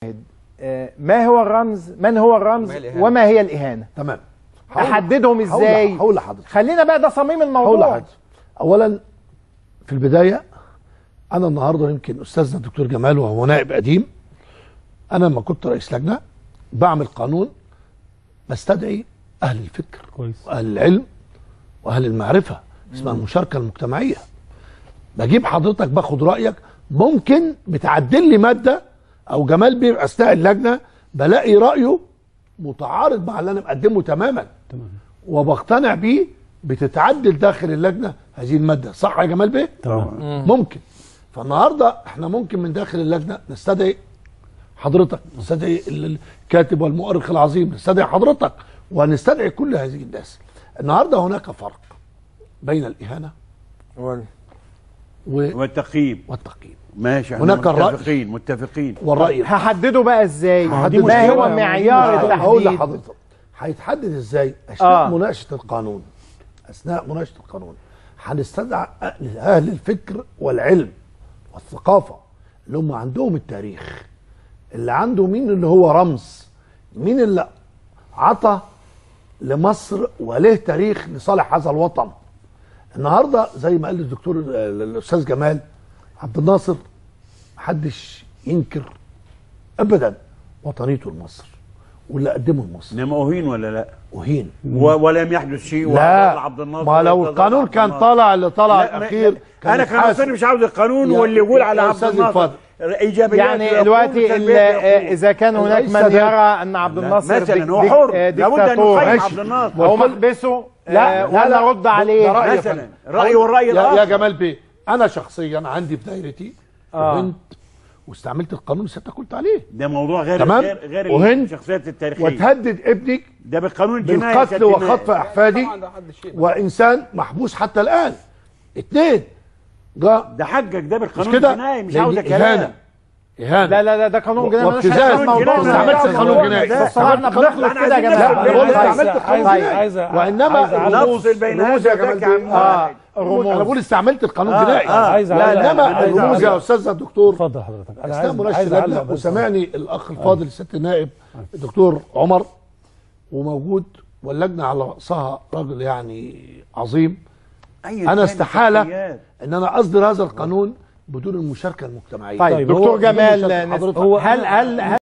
آه، ما هو الرمز من هو الرمز ما هي الإهانة؟ وما هي الإهانة تمام هقول- أحددهم هقول- إزاي هقول لحضرتك خلينا بقى ده صميم هقول الموضوع لحضرتك اولا في البدايه انا النهارده يمكن استاذنا الدكتور جمال وهو نائب قديم انا لما كنت رئيس لجنه بعمل قانون بستدعي اهل الفكر كويس واهل العلم واهل المعرفه اسمها المشاركه المجتمعيه بجيب حضرتك باخد رايك ممكن بتعدل لي ماده او جمال بيه اثناء اللجنه بلاقي رايه متعارض مع اللي انا مقدمه تماما تمام وبقتنع بيه بتتعدل داخل اللجنه هذه الماده صح يا جمال بيه تمام ممكن فالنهارده احنا ممكن من داخل اللجنه نستدعي حضرتك نستدعي ال- الكاتب والمؤرخ العظيم نستدعي حضرتك ونستدعي كل هذه الناس النهارده هناك فرق بين الاهانه وال- و- والتقييم والتقييم ماشي احنا هناك الرأي. متفقين متفقين والراي الحر. هحدده بقى ازاي هحدده ما إزاي؟ هو معيار هقول- هقول التحديد لحضرتك هيتحدد ازاي اثناء آه. آه. مناقشه القانون اثناء مناقشه القانون هنستدعى أهل- اهل الفكر والعلم والثقافه اللي هم عندهم التاريخ اللي عنده مين اللي هو رمز مين اللي عطى لمصر وله تاريخ لصالح هذا الوطن النهارده زي ما قال الدكتور آه، الاستاذ جمال عبد الناصر محدش ينكر ابدا وطنيته لمصر واللي قدمه لمصر انما اهين ولا لا وهين و- ولم يحدث شيء وعبد لا عبد الناصر ما لو ولا القانون عبد كان الناصر. طالع اللي طلع لا، ما- الاخير انا كان يتحاسب. أصلاً مش عاوز القانون يا- واللي يقول يا على عبد أستاذ الناصر الفاضل. ايجابيات يعني يقول دلوقتي ال- وسلبيات آه، يقول. اذا كان هناك الرئيس من سادات. يرى ان عبد الناصر مثلاً ديك- هو ديك- حر. آه، لابد أن ديكتاتور نقيم ماشي. عبد الناصر. هو محبسه لا، آه، لا، ولا لا. رد ده عليه رأيي يا مثلاً. فندم. رأيي والرأي يا, الآخر. يا جمال بيه انا شخصيا عندي في دايرتي آه. وهنت واستعملت القانون اللي سيادتك قلت عليه ده موضوع غير تمام. غير غير وهند الشخصيات التاريخيه وتهدد ابنك ده بالقانون الجنائي بالقتل سيادة وخطف النائب. احفادي طبعاً ده حد شيء. وانسان محبوس حتى الان اتنين جاء ده حجك ده مش بالقانون كده الجنائي مش لأن عاوز دي كلام اهانه اهانه لا لا لا ده قانون جنائي ملوش وابتزاز. علاقة بالموضوع. قانون استعملت جنائي. القانون الجنائي ده الصراحة احنا بنخلط احنا كده يا عايزين جماعه نفهم. لا بقول لك طيب. استعملت القانون طيب. الجنائي عايز وانما عايز أعلق. نفصل بين الرموز هذا يا جمال وذاك عن بيه. اه واحد. الرموز انا بقول استعملت القانون آه، الجنائي آه. عايز لا، لا، وانما لا، عايز الرموز أعلق. يا استاذ الدكتور اتفضل حضرتك انا اثناء عايز مناقشه عايز اعلق اللجنه بس وسمعني الاخ الفاضل سياده النائب الدكتور عمر وموجود واللجنه على راسها راجل يعني عظيم أيا انا كان استحاله الشخصيات. ان انا اصدر هذا القانون بدون المشاركه المجتمعيه طيب طيب، دكتور هو- جمال بدون مشاركة نس- حضرتك. هل هل هل